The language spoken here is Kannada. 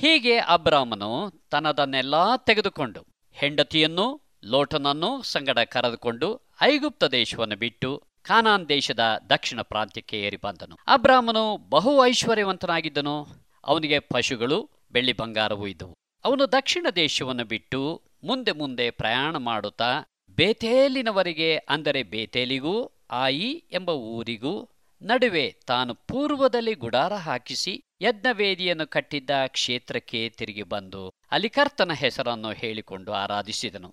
ಹೀಗೆ ಅಬ್ರಾಮನು ತನ್ನದನ್ನೆಲ್ಲ ತೆಗೆದುಕೊಂಡು ಹೆಂಡತಿಯನ್ನು ಲೋಟನನ್ನು ಸಂಗಡ ಕರೆದುಕೊಂಡು ಐಗುಪ್ತ ದೇಶವನ್ನು ಬಿಟ್ಟು ಕಾನಾನ್ ದೇಶದ ದಕ್ಷಿಣ ಪ್ರಾಂತ್ಯಕ್ಕೆ ಏರಿ ಬಂದನು ಅಬ್ರಾಮನು ಬಹು ಐಶ್ವರ್ಯವಂತನಾಗಿದ್ದನು ಅವನಿಗೆ ಪಶುಗಳು ಬೆಳ್ಳಿ ಬಂಗಾರವೂ ಇದ್ದವು ಅವನು ದಕ್ಷಿಣ ದೇಶವನ್ನು ಬಿಟ್ಟು ಮುಂದೆ ಮುಂದೆ ಪ್ರಯಾಣ ಮಾಡುತ್ತಾ ಬೇತೇಲಿನವರೆಗೆ ಅಂದರೆ ಬೇತೇಲಿಗೂ ಆಯಿ ಎಂಬ ಊರಿಗೂ ನಡುವೆ ತಾನು ಪೂರ್ವದಲ್ಲಿ ಗುಡಾರ ಹಾಕಿಸಿ ಯಜ್ಞವೇದಿಯನ್ನು ಕಟ್ಟಿದ್ದ ಕ್ಷೇತ್ರಕ್ಕೆ ತಿರುಗಿ ಬಂದು ಅಲ್ಲಿ ಕರ್ತನ ಹೆಸರನ್ನು ಹೇಳಿಕೊಂಡು ಆರಾಧಿಸಿದನು